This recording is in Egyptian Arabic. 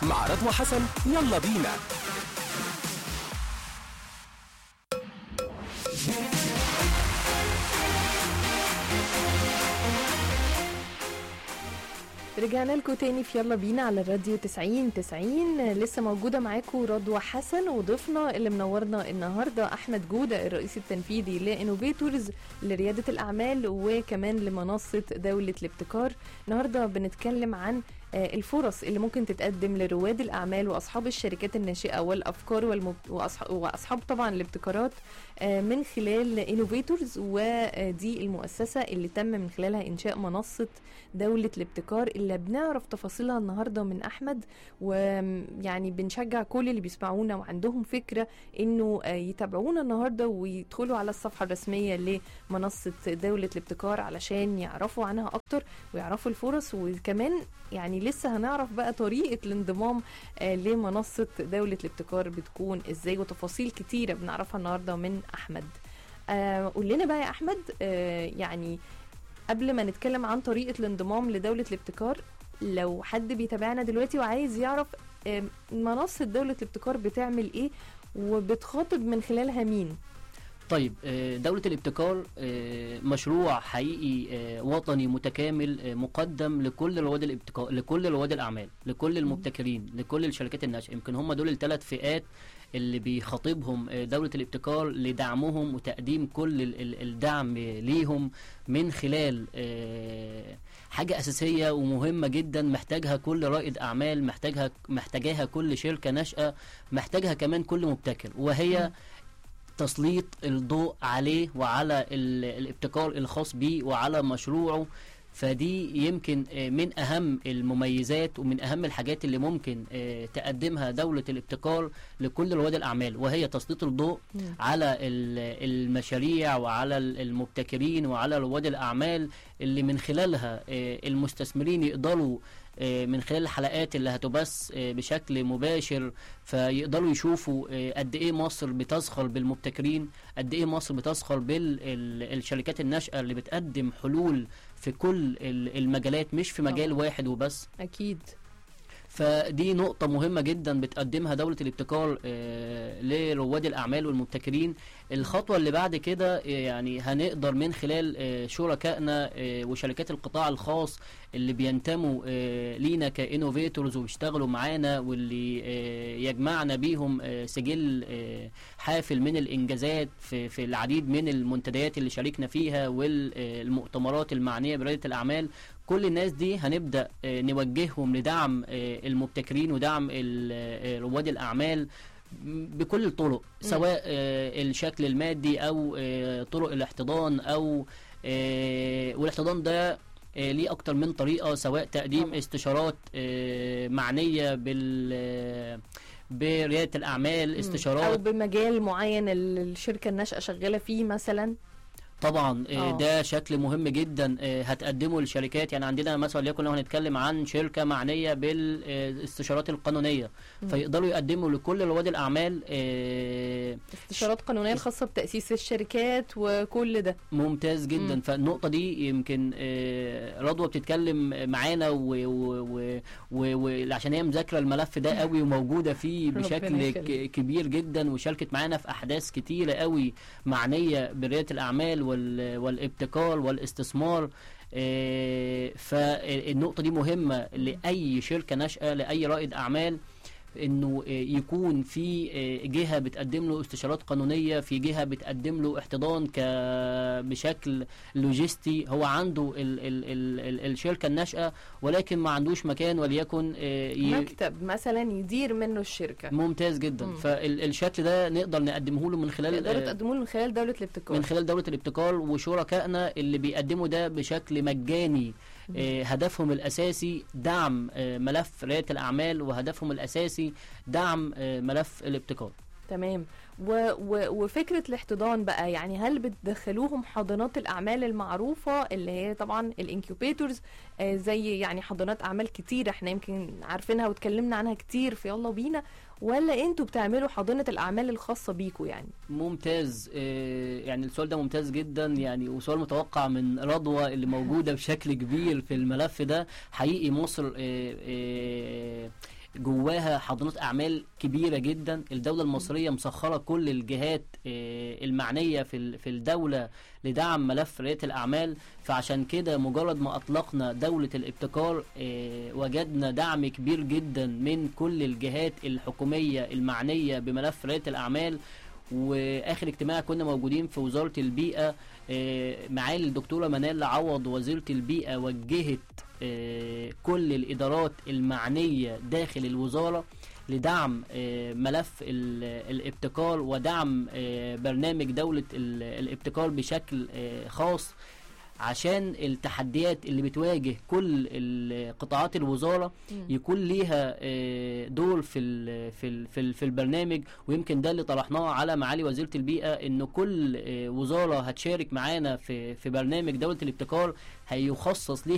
مع رضوى حسن يلا بينا رجعنا لكم تاني في يلا بينا على الراديو 90 90 لسه موجوده معاكم رضوى حسن وضيفنا اللي منورنا النهارده احمد جوده الرئيس التنفيذي لانوفيتورز لرياده الاعمال وكمان لمنصه دوله الابتكار النهارده بنتكلم عن آه، الفرص اللي ممكن تتقدم لرواد الاعمال واصحاب الشركات الناشئه والافكار والمب... وأصح... واصحاب طبعا الابتكارات آه، من خلال انوفيتورز ودي المؤسسه اللي تم من خلالها انشاء منصه دوله الابتكار اللي بنعرف تفاصيلها النهارده من احمد ويعني بنشجع كل اللي بيسمعونا وعندهم فكره انه آه، يتابعونا النهارده ويدخلوا على الصفحه الرسميه لمنصه دوله الابتكار علشان يعرفوا عنها اكتر ويعرفوا الفرص وكمان يعني لسه هنعرف بقى طريقه الانضمام آه، لمنصه دوله الابتكار بتكون ازاي وتفاصيل كتيره بنعرفها النهارده من احمد آه، قول لنا بقى يا احمد آه، يعني قبل ما نتكلم عن طريقه الانضمام لدوله الابتكار لو حد بيتابعنا دلوقتي وعايز يعرف آه، منصه دوله الابتكار بتعمل ايه وبتخاطب من خلالها مين طيب آه، دولة الابتكار آه، مشروع حقيقي آه، وطني متكامل آه، مقدم لكل رواد الابتكار لكل رواد الأعمال لكل المبتكرين لكل الشركات الناشئة يمكن هم دول الثلاث فئات اللي بيخاطبهم آه، دولة الابتكار لدعمهم وتقديم كل ال- ال- الدعم ليهم من خلال آه، حاجة أساسية ومهمة جدا محتاجها كل رائد أعمال محتاجها محتاجاها كل شركة ناشئة محتاجها كمان كل مبتكر وهي تسليط الضوء عليه وعلى ال- الابتكار الخاص بيه وعلى مشروعه فدي يمكن آه، من اهم المميزات ومن اهم الحاجات اللي ممكن آه، تقدمها دولة الابتكار لكل رواد الاعمال وهي تسليط الضوء مم. على ال- المشاريع وعلى ال- المبتكرين وعلى رواد الاعمال اللي من خلالها آه، المستثمرين يقدروا آه، من خلال الحلقات اللي هتبث آه، بشكل مباشر فيقدروا يشوفوا آه، قد ايه مصر بتزخر بالمبتكرين قد ايه مصر بتزخر بالشركات الناشئه اللي بتقدم حلول في كل ال- المجالات مش في مجال طبعاً. واحد وبس اكيد فدي نقطة مهمة جدا بتقدمها دولة الابتكار آه، لرواد الأعمال والمبتكرين الخطوة اللي بعد كده آه، يعني هنقدر من خلال آه، شركائنا آه، وشركات القطاع الخاص اللي بينتموا آه، لينا كإنوفيتورز وبيشتغلوا معانا واللي آه، يجمعنا بيهم آه، سجل آه، حافل من الإنجازات في في العديد من المنتديات اللي شاركنا فيها والمؤتمرات المعنية بريادة الأعمال كل الناس دي هنبدا آه، نوجههم لدعم آه، المبتكرين ودعم ال- آه، رواد الاعمال بكل الطرق سواء آه، الشكل المادي او آه، طرق الاحتضان او آه، والاحتضان ده آه، ليه اكتر من طريقه سواء تقديم طبعا. استشارات آه، معنيه بال آه، برياده الاعمال او استشارات بمجال معين ال- الشركه الناشئه شغاله فيه مثلا طبعا آه، آه. ده شكل مهم جدا آه، هتقدمه للشركات يعني عندنا مثلا وليكن لو هنتكلم عن شركه معنيه بالاستشارات القانونيه مم. فيقدروا يقدموا لكل رواد الاعمال آه، استشارات قانونيه الخاصه بتاسيس الشركات وكل ده ممتاز جدا مم. فالنقطه دي يمكن آه، رضوى بتتكلم معانا و- و- و- و- وعشان هي مذاكره الملف ده قوي وموجوده فيه ربنا بشكل يخليك. ك- كبير جدا وشاركت معانا في احداث كتيره قوي معنيه برياده الاعمال وال- والابتكار والاستثمار آه، فالنقطه دي مهمه لاي شركه ناشئه لاي رائد اعمال انه آه، يكون في آه، جهه بتقدم له استشارات قانونيه في جهه بتقدم له احتضان ك بشكل لوجستي هو عنده ال ال ال ال الشركه الناشئه ولكن ما عندوش مكان وليكن آه، ي- مكتب مثلا يدير منه الشركه ممتاز جدا مم. فالشكل ده نقدر نقدمه له من خلال تقدروا آه، تقدموه له من خلال دوله الابتكار من خلال دولة الابتكار وشركائنا اللي بيقدموا ده بشكل مجاني آه، هدفهم الأساسي دعم آه، ملف ريادة الأعمال وهدفهم الأساسي دعم آه، ملف الابتكار تمام و و وفكره الاحتضان بقى يعني هل بتدخلوهم حاضنات الاعمال المعروفه اللي هي طبعا الانكيوبيتورز آه زي يعني حاضنات اعمال كتير احنا يمكن عارفينها واتكلمنا عنها كتير في يلا بينا ولا انتوا بتعملوا حاضنه الاعمال الخاصه بيكوا يعني ممتاز آه، يعني السؤال ده ممتاز جدا يعني وسؤال متوقع من رضوى اللي موجودة بشكل كبير في الملف ده حقيقي مصر آه، آه، جواها حاضنات اعمال كبيره جدا الدوله المصريه مسخره كل الجهات آه، المعنيه في ال- في الدوله لدعم ملف رياده الاعمال فعشان كده مجرد ما اطلقنا دوله الابتكار آه، وجدنا دعم كبير جدا من كل الجهات الحكوميه المعنيه بملف رياده الاعمال واخر اجتماع كنا موجودين في وزاره البيئه آه، معالي الدكتوره منال عوض وزيره البيئه وجهت آه، كل الادارات المعنيه داخل الوزاره لدعم آه، ملف ال- الابتكار ودعم آه، برنامج دوله ال- الابتكار بشكل آه، خاص عشان التحديات اللي بتواجه كل ال- قطاعات الوزاره مم. يكون ليها آه، دور في ال في ال في, ال في البرنامج ويمكن ده اللي طرحناه على معالي وزيره البيئه انه كل آه، وزاره هتشارك معانا في في برنامج دوله الابتكار هيخصص ليها